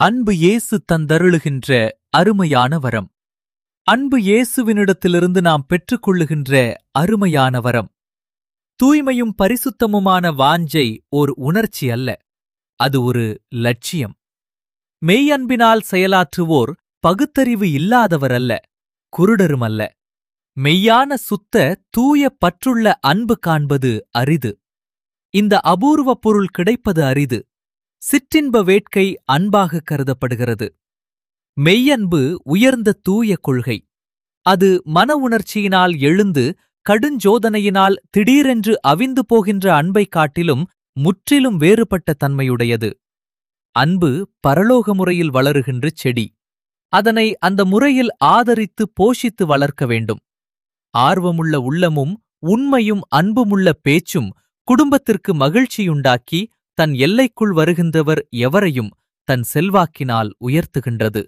அன்பு இயேசு தந்தருளுகின்ற அருமையான வரம் அன்பு இயேசுவினிடத்திலிருந்து நாம் பெற்றுக்கொள்ளுகின்ற அருமையான வரம் தூய்மையும் பரிசுத்தமுமான வாஞ்சை ஓர் உணர்ச்சி அல்ல அது ஒரு லட்சியம் மெய்யன்பினால் செயலாற்றுவோர் பகுத்தறிவு இல்லாதவர் அல்ல குருடரும் அல்ல மெய்யான சுத்த தூய பற்றுள்ள அன்பு காண்பது அரிது இந்த அபூர்வ பொருள் கிடைப்பது அரிது சிற்றின்ப வேட்கை அன்பாக கருதப்படுகிறது மெய்யன்பு உயர்ந்த தூய கொள்கை அது மன உணர்ச்சியினால் எழுந்து கடுஞ்சோதனையினால் திடீரென்று அவிந்து போகின்ற அன்பைக் காட்டிலும் முற்றிலும் வேறுபட்ட தன்மையுடையது அன்பு பரலோக முறையில் வளருகின்ற செடி அதனை அந்த முறையில் ஆதரித்து போஷித்து வளர்க்க வேண்டும் ஆர்வமுள்ள உள்ளமும் உண்மையும் அன்புமுள்ள பேச்சும் குடும்பத்திற்கு மகிழ்ச்சியுண்டாக்கி தன் எல்லைக்குள் வருகின்றவர் எவரையும் தன் செல்வாக்கினால் உயர்த்துகின்றது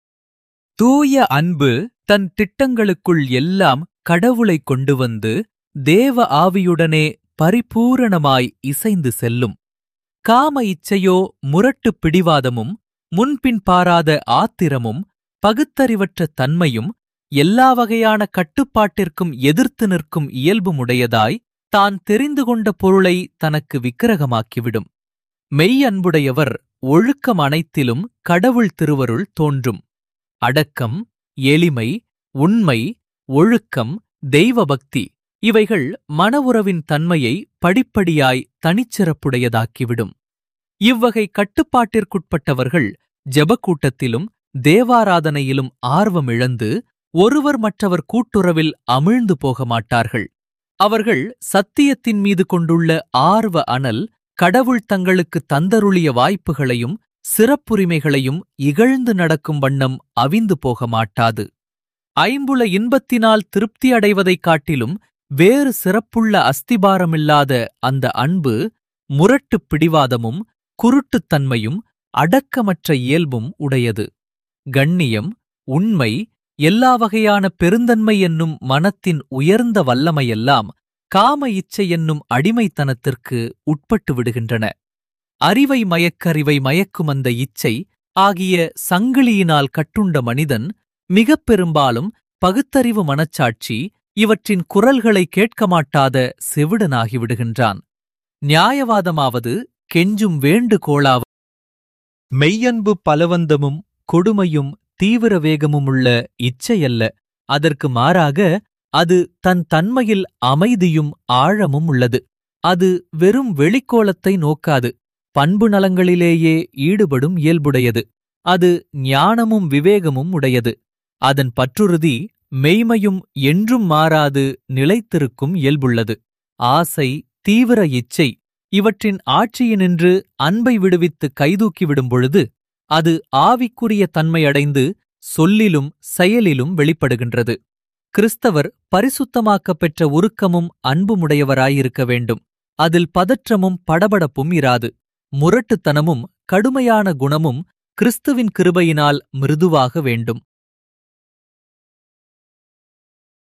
தூய அன்பு தன் திட்டங்களுக்குள் எல்லாம் கடவுளைக் கொண்டு வந்து தேவ ஆவியுடனே பரிபூரணமாய் இசைந்து செல்லும் காம இச்சையோ முரட்டுப் பிடிவாதமும் முன்பின் பாராத ஆத்திரமும் பகுத்தறிவற்ற தன்மையும் எல்லா வகையான கட்டுப்பாட்டிற்கும் எதிர்த்து நிற்கும் இயல்புமுடையதாய் தான் தெரிந்து கொண்ட பொருளை தனக்கு விக்கிரகமாக்கிவிடும் மெய் அன்புடையவர் ஒழுக்கம் அனைத்திலும் கடவுள் திருவருள் தோன்றும் அடக்கம் எளிமை உண்மை ஒழுக்கம் தெய்வபக்தி இவைகள் மன உறவின் தன்மையை படிப்படியாய் தனிச்சிறப்புடையதாக்கிவிடும் இவ்வகை கட்டுப்பாட்டிற்குட்பட்டவர்கள் ஜெபக்கூட்டத்திலும் தேவாராதனையிலும் ஆர்வமிழந்து ஒருவர் மற்றவர் கூட்டுறவில் அமிழ்ந்து போக மாட்டார்கள் அவர்கள் சத்தியத்தின் மீது கொண்டுள்ள ஆர்வ அனல் கடவுள் தங்களுக்கு தந்தருளிய வாய்ப்புகளையும் சிறப்புரிமைகளையும் இகழ்ந்து நடக்கும் வண்ணம் அவிந்து போக மாட்டாது ஐம்புல இன்பத்தினால் திருப்தி அடைவதைக் காட்டிலும் வேறு சிறப்புள்ள அஸ்திபாரமில்லாத அந்த அன்பு முரட்டுப் பிடிவாதமும் குருட்டுத்தன்மையும் அடக்கமற்ற இயல்பும் உடையது கண்ணியம் உண்மை எல்லா வகையான பெருந்தன்மை என்னும் மனத்தின் உயர்ந்த வல்லமையெல்லாம் காம இச்சை என்னும் அடிமைத்தனத்திற்கு உட்பட்டு விடுகின்றன அறிவை மயக்கறிவை மயக்கும் அந்த இச்சை ஆகிய சங்கிலியினால் கட்டுண்ட மனிதன் மிகப் பெரும்பாலும் பகுத்தறிவு மனச்சாட்சி இவற்றின் குரல்களை கேட்க மாட்டாத செவிடனாகி விடுகின்றான் நியாயவாதமாவது கெஞ்சும் வேண்டுகோளாவது மெய்யன்பு பலவந்தமும் கொடுமையும் தீவிர வேகமுமுள்ள இச்சையல்ல அதற்கு மாறாக அது தன் தன்மையில் அமைதியும் ஆழமும் உள்ளது அது வெறும் வெளிக்கோலத்தை நோக்காது பண்பு நலங்களிலேயே ஈடுபடும் இயல்புடையது அது ஞானமும் விவேகமும் உடையது அதன் பற்றுறுதி மெய்மையும் என்றும் மாறாது நிலைத்திருக்கும் இயல்புள்ளது ஆசை தீவிர இச்சை இவற்றின் ஆட்சியினின்று அன்பை விடுவித்து கைதூக்கிவிடும் பொழுது அது ஆவிக்குரிய தன்மையடைந்து சொல்லிலும் செயலிலும் வெளிப்படுகின்றது கிறிஸ்தவர் பரிசுத்தமாக்கப் பெற்ற உருக்கமும் அன்புமுடையவராயிருக்க வேண்டும் அதில் பதற்றமும் படபடப்பும் இராது முரட்டுத்தனமும் கடுமையான குணமும் கிறிஸ்துவின் கிருபையினால் மிருதுவாக வேண்டும்